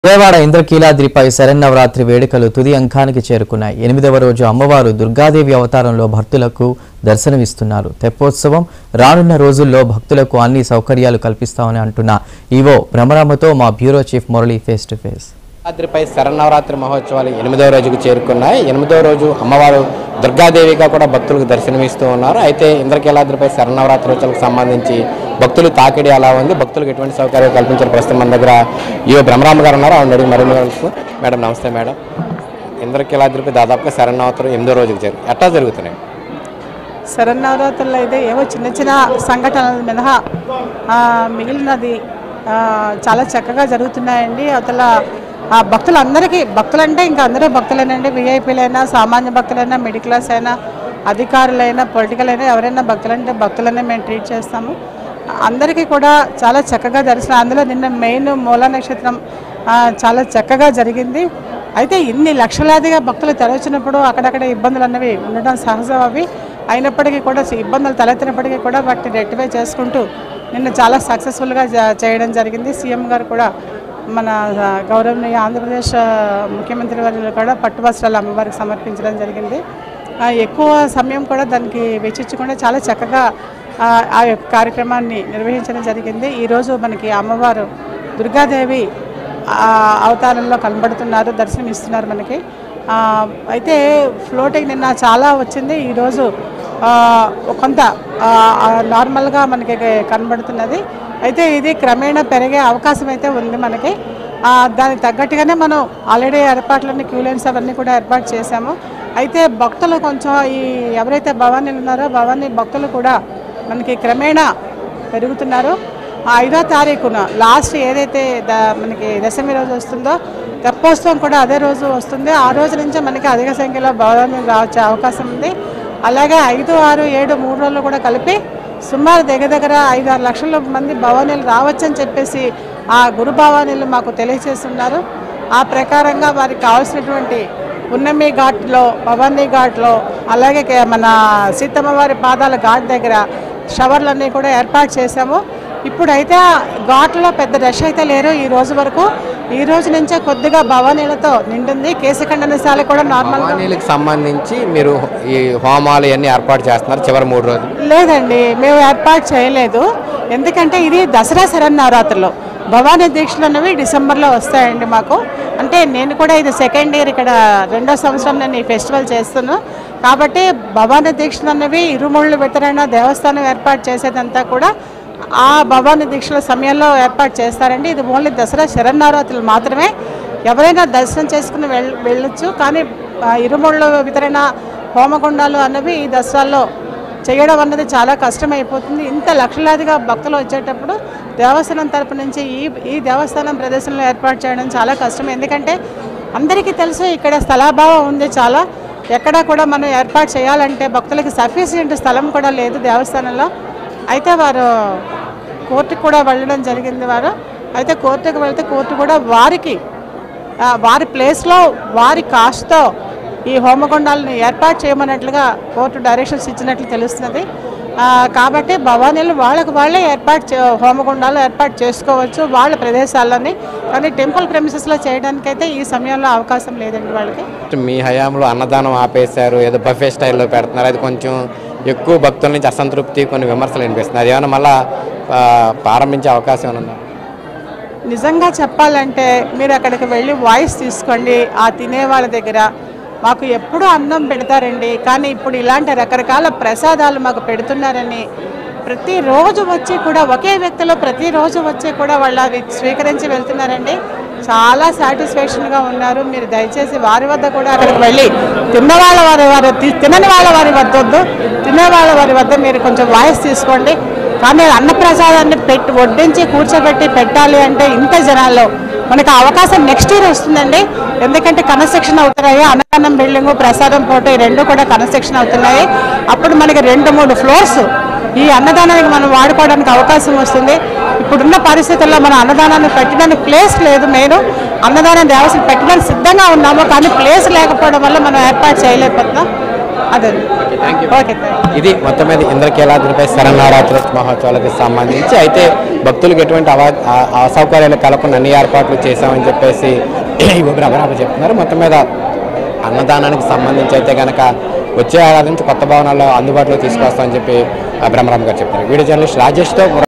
విజయవాడ ఇంద్రకీలాద్రిపై శరన్నవరాత్రి వేడుకలు తుది అంకానికి చేరుకున్నాయి ఎనిమిదవ రోజు అమ్మవారు దుర్గాదేవి అవతారంలో భక్తులకు దర్శనమిస్తున్నారు తెప్పోత్సవం రానున్న రోజుల్లో భక్తులకు అన్ని సౌకర్యాలు కల్పిస్తామని అంటున్న ఈవో భ్రమరామతో మా bureau chief Murali face to face శివరాత్రిపై శరన్నవరాత్రి మహోత్సవాలు ఎనిమిదవ రోజుకు చేరుకున్నాయి ఎనిమిదవ రోజు అమ్మవారు దుర్గాదేవిగా కూడా భక్తులకు దర్శనమిస్తూ ఉన్నారు అయితే ఇంద్రకీలాద్రిపై శరన్నవరాత్రి రోజులకు సంబంధించి భక్తులు తాకిడి అలా ఉంది భక్తులకు ఎటువంటి సౌకర్యాలు కల్పించిన ప్రస్తుతం మన దగ్గర ఈ బ్రహ్మరామ గారు ఉన్నారు ఆవిడ అడిగి మరిన్ని తెలుసు మేడం నమస్తే మేడం ఇంద్రకీలాద్రిపై దాదాపుగా శరన్నవరాత్రి ఎనిమిదో రోజుకు చేరు ఎట్లా జరుగుతున్నాయి శరన్నవరాత్రుల్లో అయితే ఏవో చిన్న చిన్న సంఘటనల మినహా ఆ, మిగిలినది ఆ, చాలా చక్కగా జరుగుతున్నాయండి అవతల ఆ భక్తులందరికీ భక్తులంటే ఇంకా అందరూ భక్తులేనండి విఐపీలైనా సామాన్య భక్తులైనా మిడిల్ క్లాస్ అయినా అధికారులైనా పొలిటికల్ అయినా ఎవరైనా భక్తులంటే భక్తులనే మేము ట్రీట్ చేస్తాము అందరికీ కూడా చాలా చక్కగా దర్శనం అందులో నిన్న మెయిన్ మూల నక్షత్రం ఆ, చాలా చక్కగా జరిగింది అయితే ఇన్ని లక్షలాదిగా భక్తులు తెరవచ్చినప్పుడు అక్కడక్కడ ఇబ్బందులు అన్నవి ఉండడం సహజం అవి అయినప్పటికీ కూడా ఇబ్బందులు తలెత్తినప్పటికీ కూడా వాటిని రెక్టిఫై చేసుకుంటూ నిన్న చాలా సక్సెస్ఫుల్గా జ- చేయడం జరిగింది సీఎం గారు కూడా మన ఆ, గౌరవనీయ ఆంధ్రప్రదేశ్ ఆ, ముఖ్యమంత్రి వారిలో కూడా పట్టు వస్త్రాలు అమ్మవారికి సమర్పించడం జరిగింది ఆ, ఎక్కువ సమయం కూడా దానికి వెచ్చించకుండా చాలా చక్కగా ఆ, ఆ యొక్క కార్యక్రమాన్ని నిర్వహించడం జరిగింది ఈరోజు మనకి అమ్మవారు దుర్గాదేవి ఆ, అవతారంలో కనబడుతున్నారు దర్శనం ఇస్తున్నారు మనకి ఆ, అయితే ఫ్లోటింగ్ నిన్న చాలా వచ్చింది ఈరోజు ఆ, కొంత ఆ, ఆ, నార్మల్గా మనకి కనబడుతున్నది అయితే ఇది క్రమేణా పెరిగే అవకాశం అయితే ఉంది మనకి ఆ, దానికి తగ్గట్టుగానే మనం ఆల్రెడీ ఏర్పాట్లన్నీ క్యూ లైన్స్ అవన్నీ కూడా ఏర్పాటు చేశాము అయితే భక్తులు కొంచెం ఈ ఎవరైతే భవానీలు ఉన్నారో భవానీ భక్తులు కూడా మనకి క్రమేణా పెరుగుతున్నారు ఆ ఐదో తారీఖున లాస్ట్ ఏదైతే ద మనకి దశమి రోజు వస్తుందో తెప్పోత్సవం కూడా అదే రోజు వస్తుంది ఆ రోజు నుంచే మనకి అధిక సంఖ్యలో భవానీలు రావచ్చే అవకాశం ఉంది అలాగే ఐదు ఆరు ఏడు మూడు రోజులు కూడా కలిపి సుమారు దగ్గర దగ్గర ఐదు ఆరు లక్షల మంది భవానీలు రావచ్చని చెప్పేసి ఆ గురు భవానీలు మాకు తెలియజేస్తున్నారు ఆ ప్రకారంగా వారికి కావాల్సినటువంటి ఉన్నమి ఘాట్లో భవానీ ఘాట్లో అలాగే కే- మన సీతమ్మ వారి పాదాల ఘాట్ దగ్గర షవర్లన్నీ కూడా ఏర్పాటు చేశాము ఇప్పుడైతే ఆ ఘాట్లో పెద్ద రష్ అయితే లేరు ఈ రోజు వరకు ఈ రోజు నుంచే కొద్దిగా భవానీలతో నిండింది కేశఖండనశాల కూడా నార్మల్గా భవానీలకు సంబంధించి మీరు ఈ హోమాలు ఇవన్నీ ఏర్పాటు చేస్తున్నారు చివరి మూడు రోజులు లేదండి మేము ఏర్పాటు చేయలేదు ఎందుకంటే ఇది దసరా శరన్నవరాత్రులు భవానీ దీక్షలు అన్నవి డిసెంబర్లో వస్తాయండి మాకు అంటే నేను కూడా ఇది సెకండ్ ఇయర్ ఇక్కడ రెండో సంవత్సరం నేను ఈ ఫెస్టివల్ చేస్తున్నాను కాబట్టి భవానీ దీక్షలు అన్నవి ఇరుముళ్ళు వితరణ దేవస్థానం ఏర్పాటు చేసేదంతా కూడా ఆ భవానీ దీక్షల సమయంలో ఏర్పాటు చేస్తారండి ఇది ఓన్లీ దసరా శరన్నవరాత్రులు మాత్రమే ఎవరైనా దర్శనం చేసుకుని వెళ్ వెళ్ళొచ్చు కానీ ఆ, ఇరుముళ్ళు వితరణ హోమగుండాలు అన్నవి ఈ దసరాల్లో చేయడం అన్నది చాలా కష్టమైపోతుంది ఇంత లక్షలాదిగా భక్తులు వచ్చేటప్పుడు దేవస్థానం తరపు నుంచి ఈ ఈ దేవస్థానం ప్రదేశంలో ఏర్పాటు చేయడం చాలా కష్టం ఎందుకంటే అందరికీ తెలుసు ఇక్కడ స్థలాభావం ఉంది చాలా ఎక్కడా కూడా మనం ఏర్పాటు చేయాలంటే భక్తులకి సఫిషియంట్ స్థలం కూడా లేదు దేవస్థానంలో అయితే వారు కోర్టుకు కూడా వెళ్ళడం జరిగింది వారు అయితే కోర్టుకు వెళ్తే కోర్టు కూడా వారికి ఆ, వారి ప్లేస్లో వారి కాస్ట్తో ఈ హోమగుండాలను ఏర్పాటు చేయమన్నట్లుగా కోర్టు డైరెక్షన్స్ ఇచ్చినట్లు తెలుస్తున్నది ఆ, కాబట్టి భవానీలు వాళ్ళకు వాళ్ళే ఏర్పాటు చే హోమగుండాలు ఏర్పాటు చేసుకోవచ్చు వాళ్ళ ప్రదేశాలని కానీ టెంపుల్ ప్రెమిసెస్లో చేయడానికైతే ఈ సమయంలో అవకాశం లేదండి వాళ్ళకి మీ హయాంలో అన్నదానం ఆపేశారు ఏదో బఫే స్టైల్లో పెడుతున్నారు అది కొంచెం ఎక్కువ భక్తుల నుంచి అసంతృప్తి కొన్ని విమర్శలు వినిపిస్తుంది అది ఏమైనా మళ్ళా ఆ, ప్రారంభించే అవకాశం ఏమైనా ఉందా నిజంగా చెప్పాలంటే మీరు అక్కడికి వెళ్ళి వాయిస్ తీసుకోండి ఆ తినే వాళ్ళ దగ్గర మాకు ఎప్పుడూ అన్నం పెడతారండి కానీ ఇప్పుడు ఇలాంటి రకరకాల ప్రసాదాలు మాకు పెడుతున్నారని ప్రతిరోజు వచ్చి కూడా ఒకే వ్యక్తిలో ప్రతిరోజు వచ్చి కూడా వాళ్ళు అవి స్వీకరించి వెళ్తున్నారండి చాలా సాటిస్ఫాక్షన్గా ఉన్నారు మీరు దయచేసి వారి వద్ద కూడా అక్కడికి వెళ్ళి తిన్న వాళ్ళ వారి వారి తి- తినని వాళ్ళ వారి వద్ద వద్దు తినే వాళ్ళ వారి వద్ద మీరు కొంచెం వాయిస్ తీసుకోండి కానీ అన్నప్రసాదాన్ని పెట్టి వడ్డించి కూర్చోబెట్టి పెట్టాలి అంటే ఇంత జనాల్లో మనకు ఆ అవకాశం నెక్స్ట్ ఇయర్ వస్తుందండి ఎందుకంటే కన్స్ట్రక్షన్ అవుతున్నాయి అన్నదానం బిల్డింగ్ ప్రసాదం ఫోటో ఈ రెండు కూడా కన్స్ట్రక్షన్ అవుతున్నాయి అప్పుడు మనకి రెండు మూడు ఫ్లోర్స్ ఈ అన్నదానానికి మనం వాడుకోవడానికి అవకాశం వస్తుంది ఇప్పుడున్న పరిస్థితుల్లో మనం అన్నదానాన్ని పెట్టడానికి ప్లేస్ లేదు మెయిన్ అన్నదానం దేవస్థానం పెట్టడానికి సిద్ధంగా ఉన్నాము కానీ ప్లేస్ లేకపోవడం వల్ల మనం ఏర్పాటు చేయలేకపోతున్నాం అదే థ్యాంక్ యూ ఓకే థ్యాంక్ ఇది మొత్తం మీద ఇంద్రకీలాద్రిపై శరన్నవరాత్రి మహోత్సవాలకు సంబంధించి అయితే భక్తులకు ఎటువంటి అవ ఆ- అసౌకర్యాలు కలగకుండా అన్ని ఏర్పాట్లు చేశామని చెప్పేసి బ్రహ్మరాబు చెప్తున్నారు మొత్తం మీద అన్నదానానికి సంబంధించి అయితే కనుక వచ్చే ఏడాది నుంచి కొత్త భవనాల్లో అందుబాటులో తీసుకొస్తామని చెప్పి ఆ, బ్రహ్మరామ్ గారు చెప్తున్నారు వీడియో జర్నలిస్ట్ రాజేష్తో